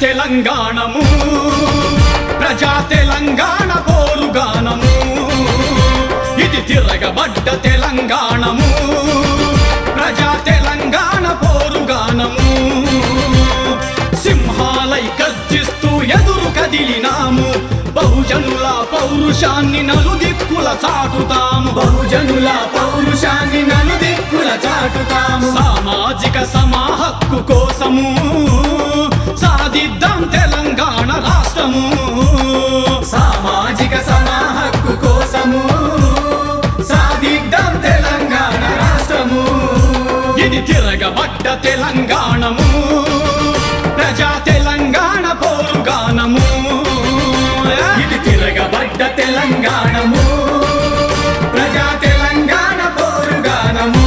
తెలంగాణము ప్రజా తెలంగాణ పోరుగానము ఇది తిరగబడ్డ తెలంగాణము ప్రజా తెలంగాణ పోరుగానము సింహాలై గర్జిస్తూ ఎదురు కదిలినాము బహుజనుల పౌరుషాన్ని నలుదిక్కుల చాటుతాము బహుజనుల పౌరుషాన్ని నలుదిక్కుల చాటుతాము సామాజిక సమా హక్కు కోసము సాధిద్దాం తెలంగాణ రాష్ట్రము సామాజిక సమా హక్కు కోసము సాధిద్దాం తెలంగాణ రాష్ట్రము ఇది తిరగబడ్డ తెలంగాణము ప్రజా తెలంగాణ పోరుగానము ఇది తిరగబడ్డ తెలంగాణము ప్రజా తెలంగాణ పోరుగానము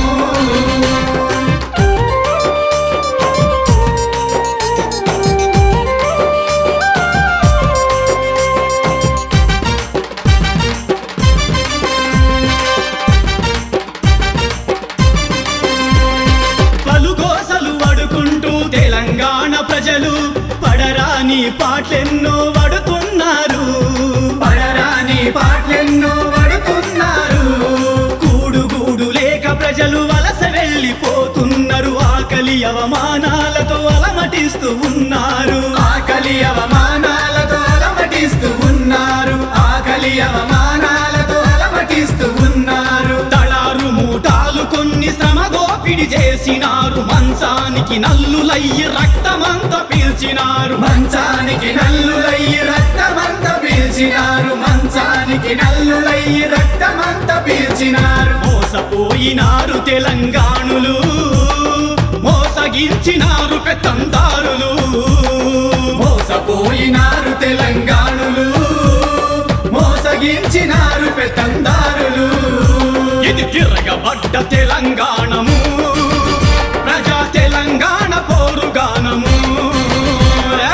పలుగోసలు వడుకుంటూ తెలంగాణ ప్రజలు పడరాని పాటలెన్నో వడుతున్నారు పడరాని పాటలెన్నో పడుతున్నారు కూడు గూడు లేక ప్రజలు వలస వెళ్ళిపోతున్నారు ఆకలి అవమానాలతో అలమటిస్తూ ఉన్నారు ఆకలి అవమానాలతో అలమటిస్తూ ఉన్నారు ఆకలి అవమానాలతో అలమటిస్తూ ఉన్నారు దళారు మూటాలు కొన్ని శ్రమ దోపిడి చేసినారు మంచానికి నల్లులయ్యి రక్తమంత పీల్చినారు మంచానికి నల్లులయ్యి రక్తమంత పీల్చినారు మంచానికి నల్లులయ్యి రక్తమంత పీల్చినారు మోసపోయినారు తెలంగాణులు మోసగించినారు పెత్తందారులు మోసపోయినారు తెలంగాణులు మోసగించినారు పెత్తందారులు ఇది తిరగబడ్డ తెలంగాణము ప్రజా తెలంగాణ పోరుగానము ఏ?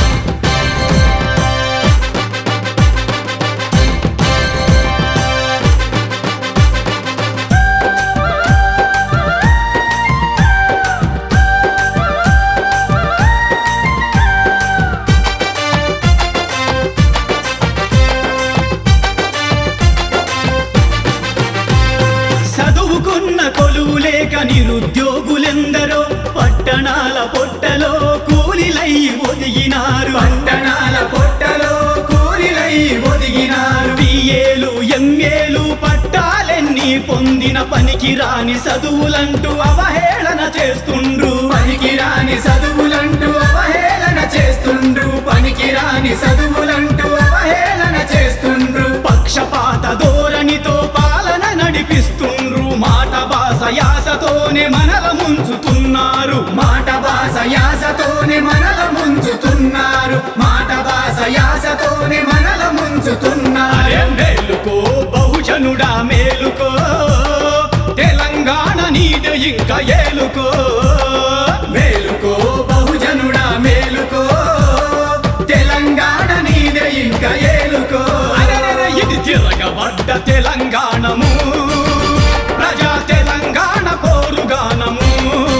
చదువుకున్న కొలువు లేక నిరుద్యోగులెందరో పట్టణాల పొట్టలో కూలిలయ్యి ఒదిగినారు పట్టణాల పొట్టలో కూలిలై ఒదిగినారు బిఏలు ఎంఏలు పట్టాలెన్ని పొందిన పనికి రాని చదువులంటూ అవహేళన చేస్తుండ్రు పనికిరాని చదువులంటూ అవహేళన చేస్తుండ్రు పనికిరాని చదువులంటూ అవహేళన చేస్తుండ్రు పక్షపాత ధోరణితో పాలన నడిపిస్తుండ్రు మాట భాష యాసతోనే మనల ముంచుతున్నారు మాట భాష యాసతోనే మనల ముంచుతున్నారు మాట భాష యాసతోనే మనల ముంచుతున్నారు అరే మేలుకో బహుజనుడా మేలుకో తెలంగాణ నీది ఇంకా ఏలుకో మేలుకో బహుజనుడా మేలుకో తెలంగాణ నీదే ఇంకా ఏలుకో అరెరెరె, ఇది తిరగబడ్డ తెలంగాణము ప్రజా తెలంగాణ పోరుగానము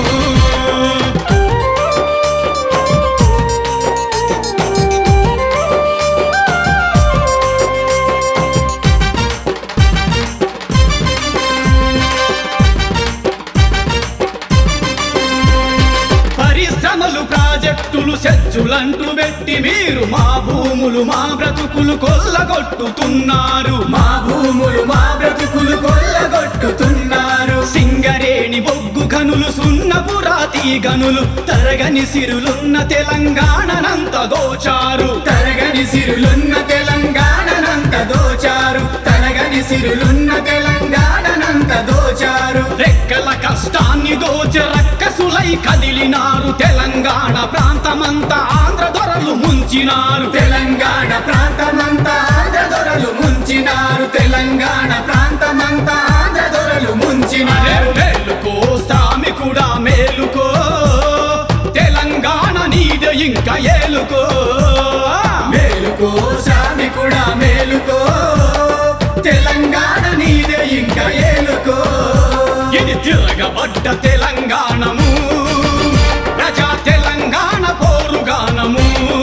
పరిశ్రమలు ప్రాజెక్టులు సెచ్చులంటూ పెట్టి మీరు మా భూములు మా బ్రతుకులు కొల్లగొట్టుతున్నారు మా భూములు మా బ్రతుకులు కొల్లగొట్టుతున్నారు సింగరేణి బొగ్గు గనులు సున్నపురాతి గనులు తరగని సిరులున్న తెలంగాణనంత దోచారు తరగని సిరులున్న తెలంగాణనంత దోచారు తరగని సిరులున్న తెలంగాణనంత దోచారు రెక్కల కష్టాన్ని దోచి రక్కసులై కదిలినారు తెలంగాణ ప్రాంతమంతా ఆంధ్ర దొరలు ముంచినారు తెలంగాణ ప్రాంతమంతా ఆంధ్ర దొరలు ముంచినారు తెలంగాణ ప్రాంతమంతా ఆంధ్ర దొరలు అరే ముంచినారు మేలుకో శ్రామికుడా మేలుకో తెలంగాణ నీద ఇంకా ఏలుకో మేలుకో శ్రామికుడా మేలుకో తెలంగాణ నీదే ఇంకా ఏలుకో ఇది తిరగబడ్డ తెలంగాణము ప్రజా తెలంగాణ పోరుగానము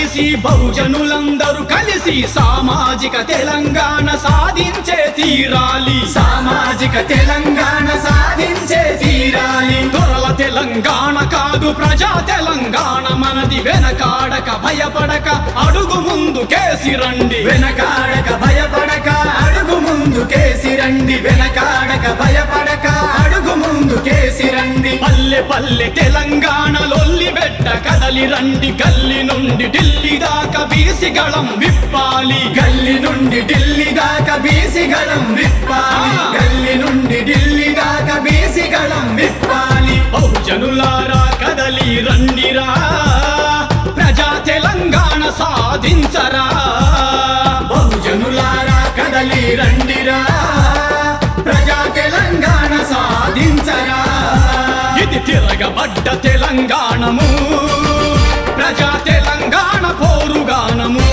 బీసీ బహుజనులందరూ కలిసి సామాజిక తెలంగాణ సాధించే తీరాలి సామాజిక తెలంగాణ సాధించే తీరాలి దొరల తెలంగాణ కాదు ప్రజా తెలంగాణ మనది వెనకాడక భయపడక అడుగు ముందు కేసి రండి వెనకాడక భయపడక అడుగు ముందు కేసి రండి వెనకాడక భయపడక అడుగు ముందు కేసి రండి పల్లె పల్లె తెలంగాణ లొల్లి బెట్ట కదలి రండి గల్లి నుండి ఢిల్లీ దాకా బీసి గళం విప్పాలి గల్లి నుండి ఢిల్లీ దాకా బీసిగళం విప్పాలి ఆ. గల్లి నుండి ఢిల్లీ దాకా బీసిగళం విప్పాలి బహుజనులారా కదలి రండిరా ప్రజా తెలంగాణ సాధించరా బహుజనులారా కదలి రండిరా ప్రజా తెలంగాణ సాధించరా ఇది తిరగబడ్డ తెలంగాణము ప్రజా తెలంగాణ పోరుగానము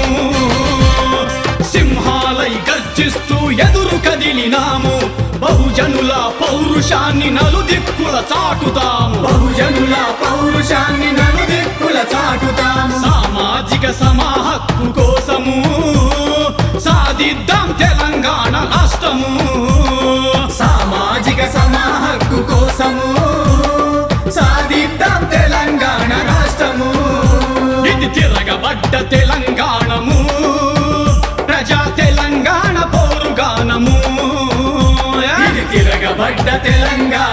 సింహాలై గర్జిస్తూ ఎదురు కదిలినాము బహుజనుల పౌరుషాన్ని నలుదిక్కుల చాటుతాము బహుజనుల పౌరుషాన్ని నలుదిక్కుల చాటుతాము సామాజిక సమాహక్కు కోసము సాధిద్దాం తెలంగాణ రాష్ట్రము సామాజిక సమాహక్కు కోసము సాధిద్దాం తెలంగాణ రాష్ట్రము ఇది తిరగబడ్డ తెలంగాణము ప్రజా తెలంగాణ పోరుగానము ఇది తిరగబడ్డ తెలంగాణ